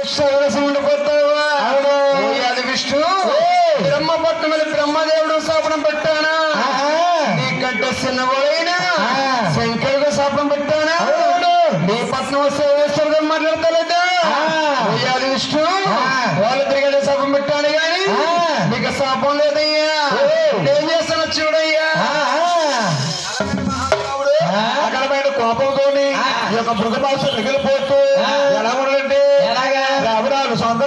సరసం ఉండిపోతావా అవును. ఓ అది విష్ణు ఏయ్. బ్రహ్మపట్నం మీద బ్రహ్మదేవుడు శాపనం పెట్టానా ఆహా. నీకంటే చిన్నవాడైనా ఆ. శంకరుడు శాపనం పెట్టానా అవును. నీ పట్నం సేవేశ్వరుడు మాట్లాడతలేదా ఆ. ఓ అది విష్ణు ఆ. వాళ్ళు తిరిగి శాపం పెట్టాను గాని ఆ. నీకు శాపం లేదయ్యా ఏయ్. ఏం చేస్తానో చూడయ్యా ఆహా. మహానుభావుడు ఆ. అక్కడ బయట కోపంతో ఆ. ఈ యొక్క మృగ భాష మిగిలిపోతూ ఆ. ఎలా ఉండండి ఎలాగా? రాబరాలు సొంత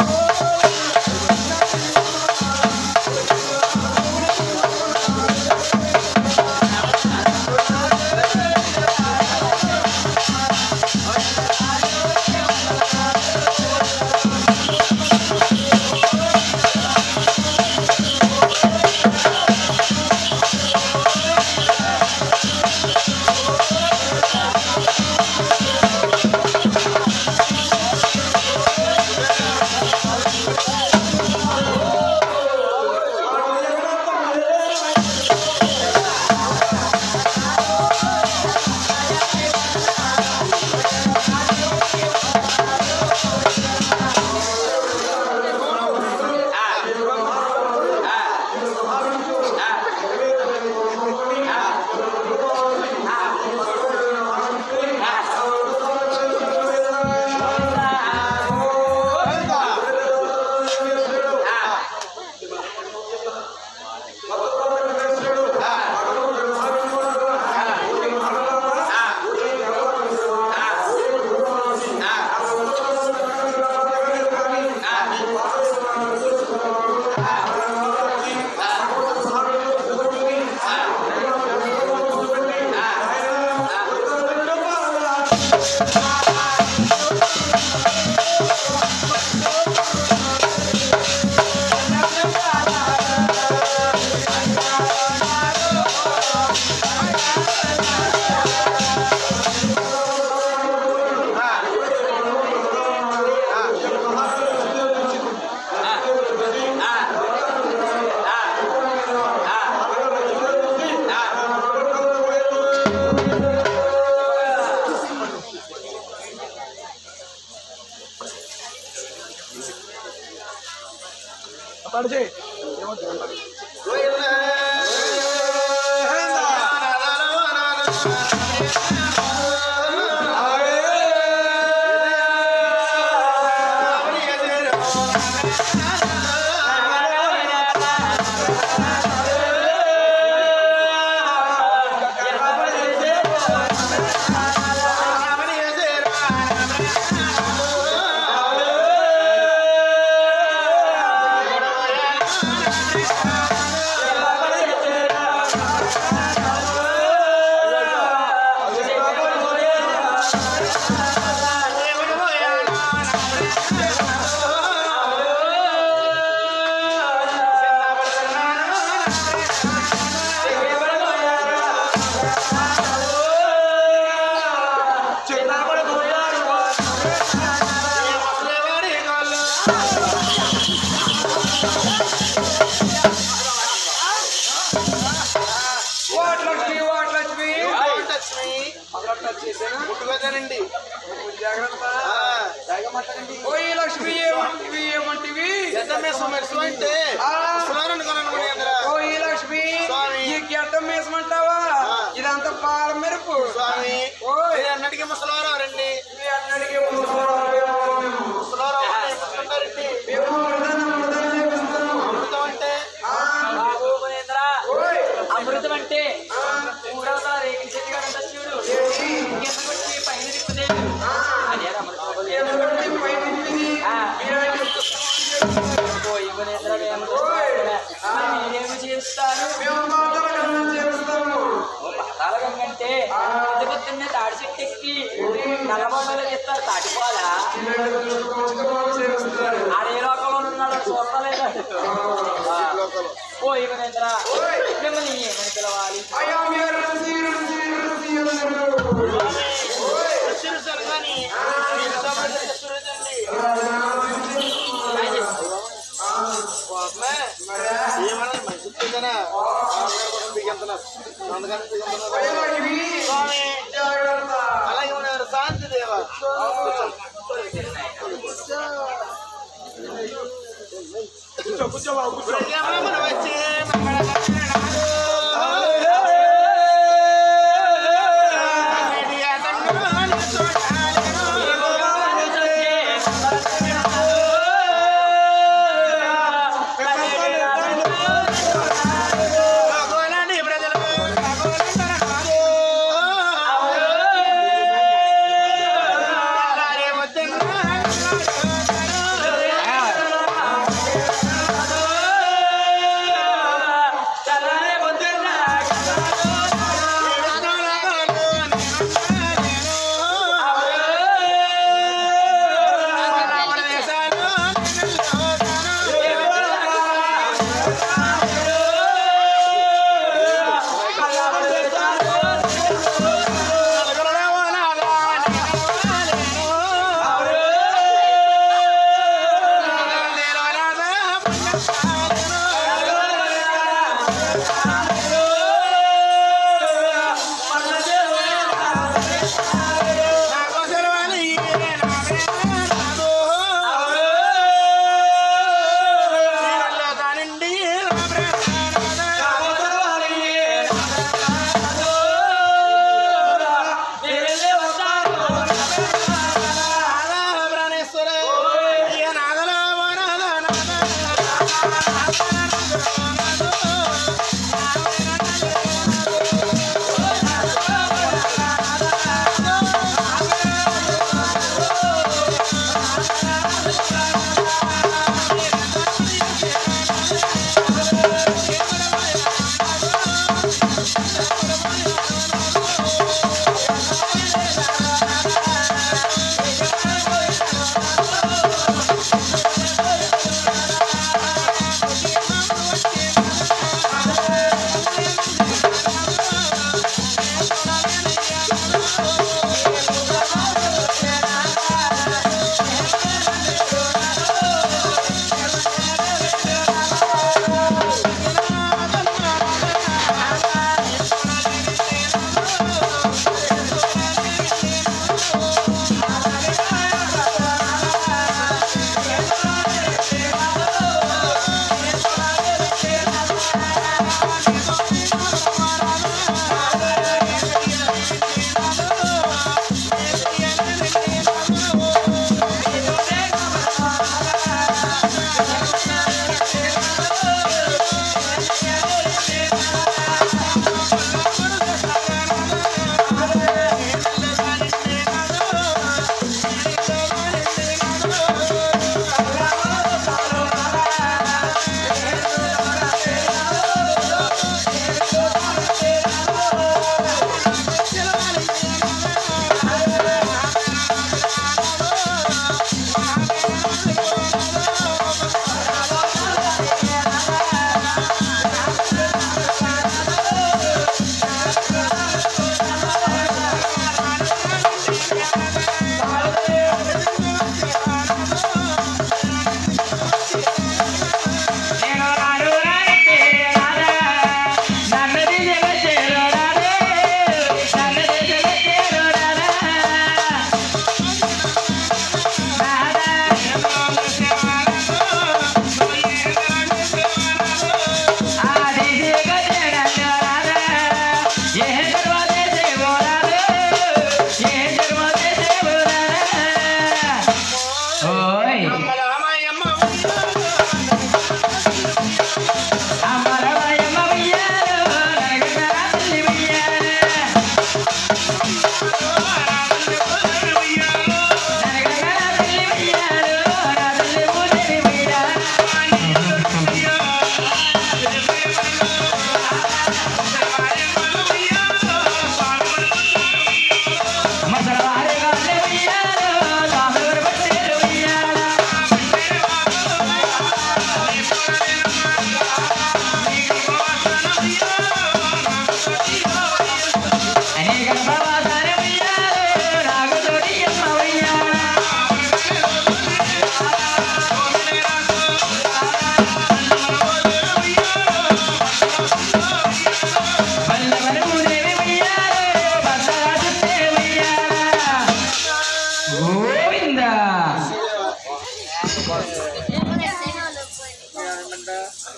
వాటలక్ష్మి వాటలక్ష్మి పుట్టుకోతానండి జాగ్రత్త తాగమంటానండి ఓయ్ లక్ష్మి ఏమంటివి ఏమంటివి అంటే ఆ, అనుకున్నాను అందరూ ఓయ్ లక్ష్మి స్వామి. ఈ గెడ్డం వేసమంటావా ఆ. ఇదంతా పాల మెరుపు స్వామి ఓయ్ మీరు అన్నటికీ ముసలివారు రండి మీ అన్నడికి ముసలివారు. ముసలివారు అవ్వండి, ముసలుంటారండి. మేము మృదన మృదన చేపిస్తాము. అమృతం అంటే ఆ, బాబు మహేంద్ర ఓయ్ అమృతం అంటే మూడవ రేగిన చెట్టు కదా చూడు కింద కొట్టి పైన తిప్పితే అదే అమృతం ఎందుకంటే పై నుంచి ఆ. మీరాకి పోయి మహేంద్ర మేము చూస్తున్నాం. మరి మీరేమి చేస్తారు మేము మాటల కన్నా చేపిస్తాము పాతాల గంగంటే పొద్దు పొద్దున్నే తాడి చెట్టు ఎక్కి నల్లబొమ్మలు చేస్తారు తాటిపోవాలా చేపిస్తారు ఆడే లోకంలో ఉన్నాడు చూడలేదు పోయి మహేంద్ర మిమ్మల్ని ఏమని పిలవాలి అయ్యా మీరు రుచి రుచి రుచి అన్నారు చూసారు కానీ మీరు సంబంధించిన చూడండి. కోపమే? ఏమన్నా మంచి చూసానా? ఆంధ్ర కూడా దిగంతున్నారు. అందుకని దిగంతున్నారు. అయ్యలక్ష్మి స్వామి జాగ్రత్త అలాగే ఉన్నారు శాంతి దేవ కూర్చో కూర్చో బాబు కూర్చో ప్రజామనమున వచ్చి మంగళ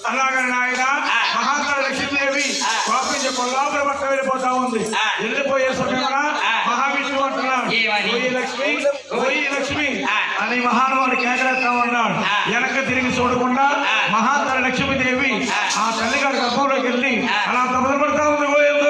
అలాగే నాయన మహాత్మా లక్ష్మీదేవి కోపించి కొల్లాపుర పట్ట వెళ్ళిపోతా ఉంది వెళ్ళిపోయే సమయంలో మహావిష్ణువు అంటున్నాడు ఏమని? ఓయి లక్ష్మి ఓయి లక్ష్మి అని మహానుభావుడు కేకలేస్తా ఉన్నాడు వెనక తిరిగి చూడకుండా మహాత్మ లక్ష్మీదేవి ఆ తల్లిగారి గర్భంలోకి వెళ్ళి అలా తపలు పడతా ఉంది గోయందు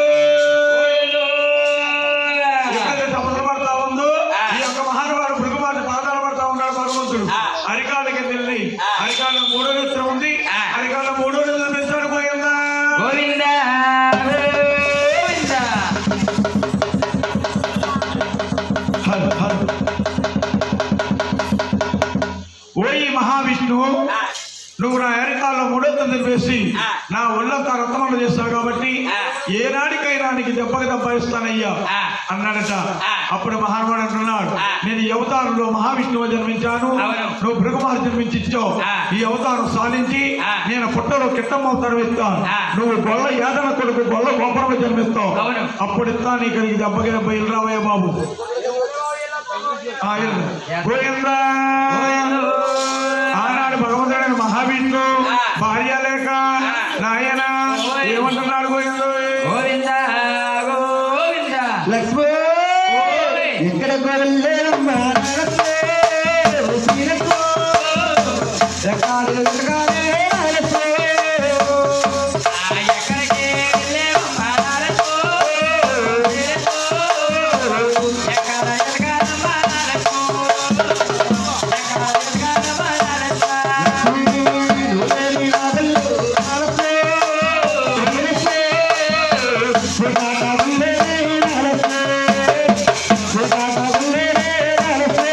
ఎప్పుడైతే తపలు పడతా ఉందో ఈ యొక్క మహానుభావుడు భృగుమాత పాదాలు పడతా ఉన్నాడు భగవంతుడు అరికాళ్ళకి వెళ్ళి అరికాళ్ళ మూడో నిద్ర ఉంది అరికాళ్ళ మూడో నిద్ర పెంచాడు పోయిందా గోవింద గోవింద హల్ హల్ ఓయి మహావిష్ణువు నువ్వు నా ఎరకాల్లో మూడొంతులు వేసి నా ఒళ్ళంతా రక్తమండ చేస్తావు కాబట్టి ఏనాడికైనా నీకు దెబ్బకి దెబ్బ ఇస్తానయ్యా అన్నాడట అప్పుడు మహానుభావుడు అంటున్నాడు నేను ఈ అవతారంలో మహావిష్ణువు జన్మించాను అవును. నువ్వు భృగుమారు జన్మించిచ్చావు ఈ అవతారం సాధించి నేను పుట్టలో కిట్టం అవతారం ఇస్తాను నువ్వు గొల్ల యాదన కొడుకు గొల్ల గోపురం జన్మిస్తావు అవును. అప్పుడు ఇస్తా నీకు నీకు దెబ్బకి దెబ్బ ఇల్లు రావయ్య బాబు ఆ, ఇల్లు. గోవిందా ఆనాడు భగవంతుడైన మహావిష్ణు భార్య లేక నాయన ఏమంటున్నాడు గోవిందు గోవింద గోవింద లక్ష్మీ ఎక్కడ గొర్రెలమ్మా నడపే, ఉసిరికో, ఎక్కాలి ఎక్కాలి నడపే. ఆ ఎక్కడికి వెళ్ళేవమ్మా నారతో ఎక్కడ ఎక్కడమ్మా నారతో ఎక్కడ ఎక్కడమ్మా నారతో నువ్వేమి నాదల్లో నడపే, ఉసిరికో, సుగాట ఉండేనే నడపే, సుగాట ఉండేనే నడపే.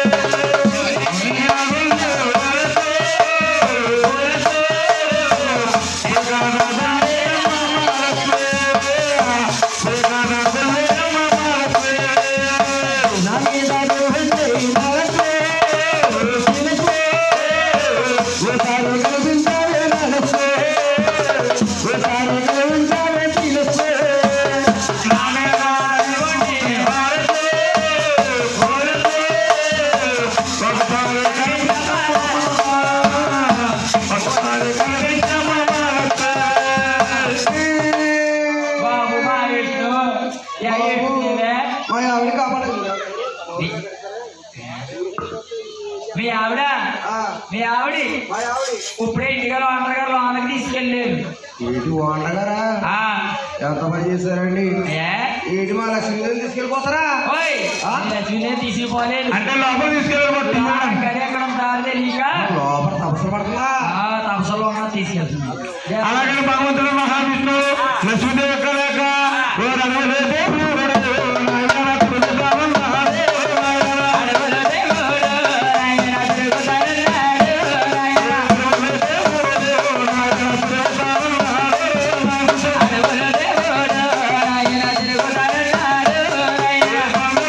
నా మీద నువ్వుంటే నడపే, ఉసిరికో, ఒకసారి కనిపించాలే నడపే, ఒకసారి కనిపించాలే పిలుపే. బాబు మా విష్ణు ఎక్కడికి మా ఆవిడ కాపాడదు మీ ఆవిడ మీ ఆవిడి మా ఆవిడ ఇప్పుడే ఇంటిగా ఓనర్ గారు లోనకి తీసుకెళ్ళారు ఏటి వండగారా ఆ, ఎంత పని చేశారండి ఏ ఏటి మా లక్ష్మీదేవి తీసుకెళ్ళిపోతారా ఓయ్ లక్ష్మీదేవి తీసుకుపోలేదు అంటే లోపల తీసుకెళ్ళబట్టి గడి ఎక్కడ ఉంటారు తెలియక లోపల తపస్సు పడుతుందా ఆ, తపస్సులో ఉన్న తీసుకెళ్తుంది అలాగే భగవంతుడు మహావిష్ణు లక్ష్మీదేవి యొక్క లేక ఓ రఘువరే దేవుడు, నాయనా తులసిదాసు మహాదేవ నాయనా. అడవుల దేవుడు, ఆయన తిరుగుతాడన్నాడు, ఆయన. అడవుల దేవుడు, ఆయన తిరుగుతాడన్నాడు, ఆయన.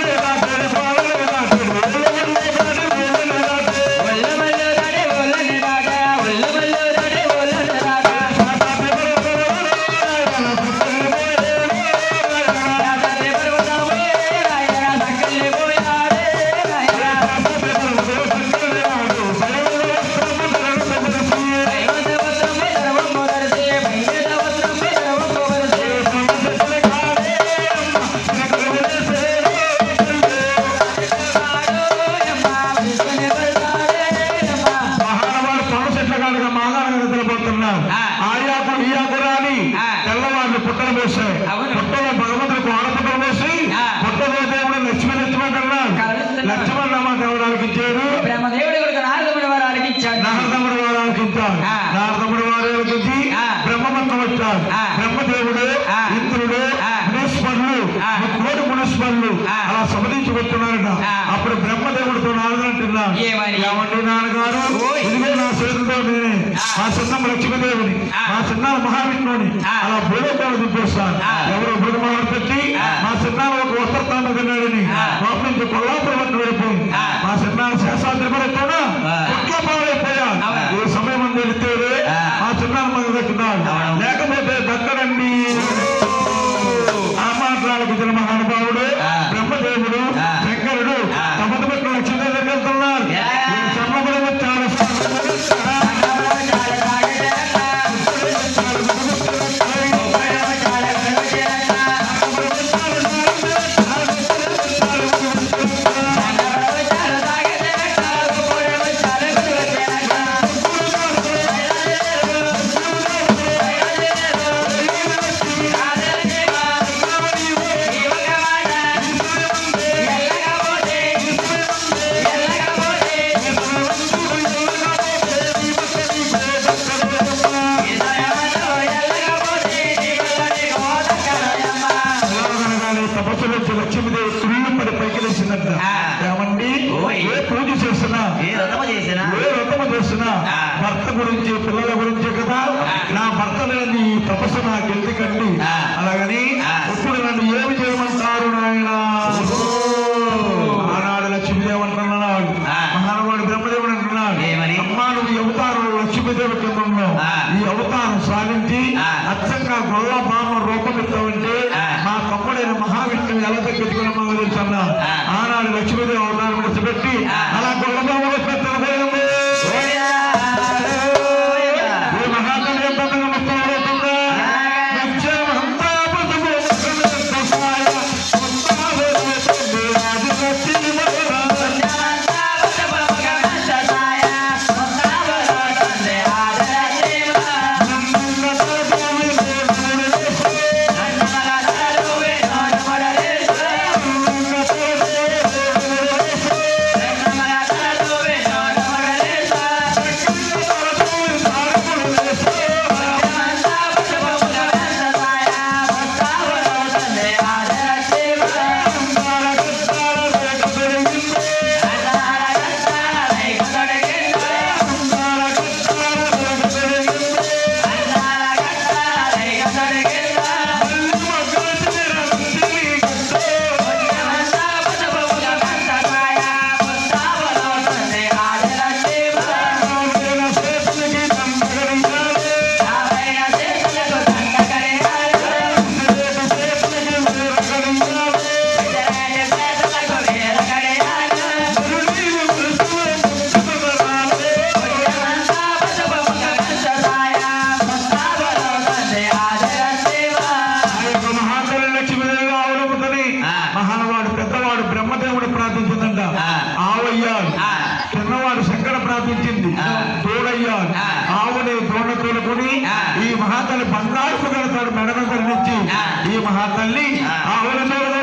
ఒళ్ళు మళ్ళు రాడే, ఒళ్ళని రాగా, ఒళ్ళు మళ్ళు రాడే, ఒళ్ళని రాగా. రాత్రి పర్వతమే, ఆయన సంకల్లి పోయాడే, ఆయన. పైవత వస్త్రమే ధర్మము ధరిసే, పైవత వస్త్రమే ధర్మము ధరిసే. ఆడోయమ్మా, విష్ణుని పడతాడేయమ్మా. మహానవాడు పవన చెట్ల కాడుగా మాగాడు నిద్రపోతున్నారు ఆ. ఆయాకు ఈయాకు రాని ఆ. తెల్లవాళ్ళు పుట్టలు పోసాయి అవును. పుట్టలో భగవంతుడికి ఆడపుట్టలు పోసి ఆ. పుట్టలో దేవుడు లక్ష్మీ లక్ష్మీ అన్నాడు కలుస్తున్నాడు. లక్ష్మణ నామ దేవుడానికి ఇచ్చాడు బ్రహ్మదేవుడి కొడుకు నారదముని వారానికి ఇచ్చాడు నారదముడు వారానికి ఇచ్చాడు ఆ. నారదముడు వారానికి ఇచ్చి ఆ. బ్రహ్మమంత్రం వచ్చాడు ఆ. బ్రహ్మదేవుడు ఆ. ఇంద్రుడు ఆ. మునీశ్వరులు ఆ. కోటి మునీశ్వరులు ఆ. అలా సమధించి కొట్టున్నారట ఆ. అప్పుడు బ్రహ్మదేవుడితో నారదుడు అంటున్నాడు ఏమని? ఏమండి నాన్నగారు ఓయ్. ఇదిగో నా చేతితో నేనే మా చిన్న లక్ష్మీదేవిని ఆ. మా చిన్న మహావిష్ణువుని ఆ. అలా భూలోకాలు దింపేస్తాను ఆ. ఎవరు భూమహాడు తెచ్చి ఆ. మా చిన్నాను ఒక వస్త్రతాండ తిన్నాడని ఆ. లోపల నుంచి కొల్లాపురం వరకు వెళ్ళిపోయింది ఆ. మా చిన్నాను శేషాద్రి పడుతున్నా ఆ. కొట్ల పాలైపోయా అవునా? ఈ సమయం అందు వెళ్తే ఆ. మా చిన్నాను మనకు దక్కున్నాడు అవును. లేకపోతే దక్కడండి ఆ మాట్లాడకు జన మహానుభావుడు ఆ. బ్రహ్మదేవుడు ఆ. శంకరుడు ఆ. తమది పట్ల లక్ష్మీ దగ్గరికి వెళ్తున్నారు యా. ఈ సమయంలో చాలా చాలా తాగేట భర్త గురించి పిల్లల గురించి కదా నా భర్త లేని ఈ తపస్సు నాకు ఎందుకండి అలాగని ఇప్పుడు నన్ను ఏమి చేయమంటారు నాయన ఆనాడు లక్ష్మీదేవి అంటున్నాడు మహానుభావుడు బ్రహ్మదేవుడు అంటున్నాడు ఏమని? అమ్మా నువ్వు ఈ అవతారం లక్ష్మీదేవి కింద ఉన్నావు ఆ. ఈ అవతారం సాధించి ఆ. అచ్చంగా గొల్ల బామ రూపం ఇస్తావంటే ఆ. మా తమ్ముడైన మహావిష్ణువు ఎలా తగ్గించుకున్న మాకు తెలుసు అన్నా ఆ. ఆనాడు లక్ష్మీదేవి అవతారం విడిచిపెట్టి ఆ. అలా గొల్ల బామ పెట్టిన ఈ మహాత్ముడు ఎంత అందంగా ముస్తాబవుతుందా? నిత్యమంతా బతుకు సహాయ, ముస్తాబవుతుంది ఆదిశక్తి మహారాజు. ఆ యొక్క మహాతల్లి లక్ష్మీదేవిగా అవలంబుతని ఆ. మహానవాడు పెద్దవాడు బ్రహ్మదేవుడు ప్రార్థించిందంట ఆ. ఆవయ్యాడు ఆ. చిన్నవాడు శంకర ప్రార్థించింది ఆ. తోడయ్యాడు ఆ. ఆవుని దోణ తోలుకొని ఆ. ఈ మహాతల్లి బంగారు కడతాడు మెడను ధరించి ఆ. ఈ మహాతల్లి ఆ. ఆవుల తోడు